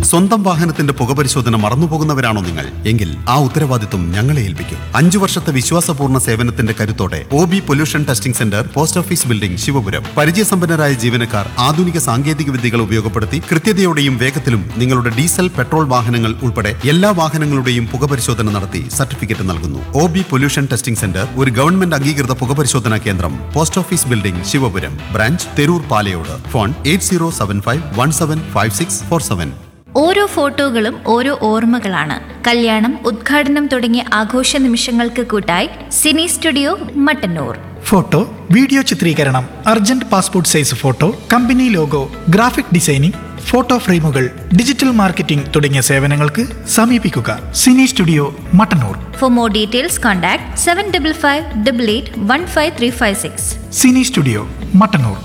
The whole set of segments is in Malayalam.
സ്വന്തം വാഹനത്തിന്റെ പുകപരിശോധന മറന്നുപോകുന്നവരാണോ നിങ്ങൾ എങ്കിൽ ആ ഉത്തരവാദിത്വം ഞങ്ങളെ ഏൽപ്പിക്കും അഞ്ചു വർഷത്തെ വിശ്വാസപൂർണ്ണ സേവനത്തിന്റെ കരുത്തോടെ O B pollution testing centre post office building Sivapuram പരിചയസമ്പന്നരായ ജീവനക്കാർ ആധുനിക സാങ്കേതിക വിദ്യകൾ ഉപയോഗപ്പെടുത്തി കൃത്യതയോടെയും വേഗത്തിലും നിങ്ങളുടെ ഡീസൽ പെട്രോൾ വാഹനങ്ങൾ ഉൾപ്പെടെ എല്ലാ വാഹനങ്ങളുടെയും പുകപരിശോധന നടത്തി സർട്ടിഫിക്കറ്റ് നൽകുന്നു O B pollution testing centre ഒരു ഗവൺമെന്റ് അംഗീകൃത പുകപരിശോധനാ കേന്ദ്രം post office building Sivapuram branch Theroor Palayode phone eight zero seven five one seven five six four seven ഓരോ ഫോട്ടോകളും ഓരോ ഓർമ്മകളാണ് കല്യാണം ഉദ്ഘാടനം തുടങ്ങിയ ആഘോഷ നിമിഷങ്ങൾക്ക് കൂട്ടായി cine studio Mattannur photo video ചിത്രീകരണം urgent passport size photo company logo graphic designing photo ഫ്രെയിമുകൾ ഡിജിറ്റൽ മാർക്കറ്റിംഗ് തുടങ്ങിയ സേവനങ്ങൾക്ക് സമീപിക്കുക cine studio Mattannur for more details contact seven double five double eight one five three five six cine studio Mattannur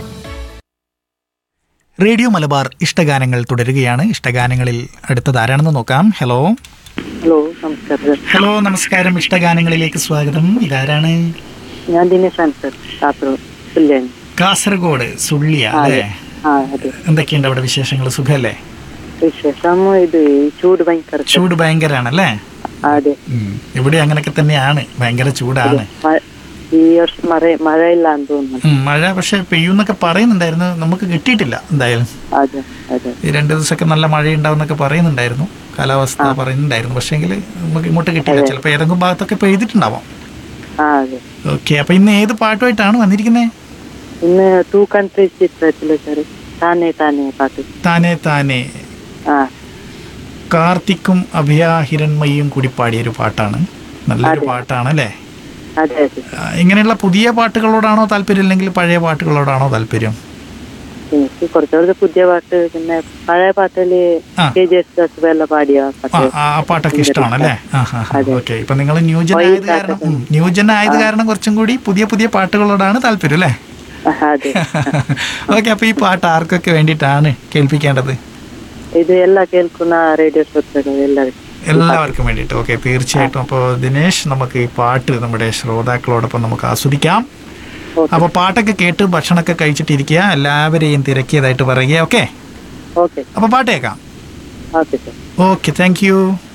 radio Malabar ഇഷ്ടഗാനങ്ങൾ തുടരുകയാണ് ഇഷ്ടഗാനങ്ങളിൽ അടുത്തത് ആരാണെന്ന് നോക്കാം ഹലോ ഹലോ നമസ്കാരം സർ ഹലോ നമസ്കാരം ഇഷ്ടഗാനങ്ങളിലേക്ക് സ്വാഗതം ഇതാരാണ് ഞാൻ ദിനേശാണ് സർ കാസർഗോഡ് കല്യാണി കാസർഗോഡ് സുള്ളിയ ആ അല്ലേ അതെ ആ അതെ എന്തൊക്കെയുണ്ട് അവിടെ വിശേഷങ്ങൾ സുഖല്ലേ വിശേഷം ഇത് ഈ ചൂട് ഭയങ്കര സർ. ചൂട് ഭയങ്കരാണല്ലേ അതെ ഉം. ഇവിടെ അങ്ങനെയൊക്കെ തന്നെയാണ് ഭയങ്കര ചൂടാണ് മ- ഈ വർഷം മഴ മഴയില്ലാന്ന് തോന്നുന്നു ഉം, മഴ പക്ഷെ പെയ്യൂന്നൊക്കെ പറയുന്നുണ്ടായിരുന്നു നമുക്ക് കിട്ടിയിട്ടില്ല എന്തായാലും അതെ അതെ ഈ രണ്ട് ദിവസമൊക്കെ നല്ല മഴ ഉണ്ടാവുന്നൊക്കെ പറയുന്നുണ്ടായിരുന്നു കാലാവസ്ഥ പറയുന്നുണ്ടായിരുന്നു പക്ഷേങ്കിൽ നമുക്ക് ഇങ്ങോട്ട് കിട്ടിയില്ല ചിലപ്പോൾ ഏതെങ്കിലും ഭാഗത്തൊക്കെ പെയ്തിട്ടുണ്ടാവാം ആ അതെ ഓക്കെ അപ്പൊ ഇന്ന് ഏത് പാട്ടുമായിട്ടാണ് വന്നിരിക്കുന്നത് ഇന്ന് ടു കൺട്രി ചിത്രത്തില് സർ താനെ താനെ പാട്ട് താനെ താനെ ആ കാർത്തിക്കും അഭയ ഹിരൺമയും കൂടി പാടിയ ഒരു പാട്ടാണ് നല്ലൊരു അതെ. പാട്ടാണ് അല്ലേ അതെ അതെ ആ, ഇങ്ങനെയുള്ള പുതിയ പാട്ടുകളോടാണോ താല്പര്യം അല്ലെങ്കിൽ പഴയ പാട്ടുകളോടാണോ താല്പര്യം എനിക്ക് കുറച്ചുകൂടെ പുതിയ പാട്ട് പിന്നെ പഴയ പാട്ടില് ആ. കെ ജി എസ് ദാസ് എല്ലാം പാടിയ ആ പാട്ട് ആ പാട്ടൊക്കെ ഇഷ്ടമാണ് അല്ലേ ആ ആ അതെ. ഓക്കെ ഇപ്പൊ നിങ്ങൾ ന്യൂജൻ വൈ ആയത് കാരണം പാട്ടൊക്കെ. ഉം, ന്യൂജൻ ആയത് കാരണം കുറച്ചും കൂടി പുതിയ പുതിയ പാട്ടുകളോടാണ് താല്പര്യം അല്ലേ ആ, അതെ ഓക്കെ അപ്പൊ ഈ പാട്ട് ആർക്കൊക്കെ വേണ്ടിയിട്ടാണ് കേൾപ്പിക്കേണ്ടത് ഇത് എല്ലാ കേൾക്കുന്ന റേഡിയോ ശ്രോതാക്കൾ എല്ലാവർക്കും എല്ലാവർക്കും വേണ്ടിയിട്ട് ഓക്കെ തീർച്ചയായിട്ടും അപ്പോൾ ദിനേശ് നമുക്ക് ഈ പാട്ട് നമ്മുടെ ശ്രോതാക്കളോടൊപ്പം നമുക്ക് ആസ്വദിക്കാം ഓക്കെ അപ്പൊ പാട്ടൊക്കെ കേട്ട് ഭക്ഷണമൊക്കെ കഴിച്ചിട്ടിരിക്കുക എല്ലാവരെയും തിരക്കിയതായിട്ട് പറയുക ഓക്കെ ഓക്കെ അപ്പൊ പാട്ട് കേൾക്കാം okay sir okay thank U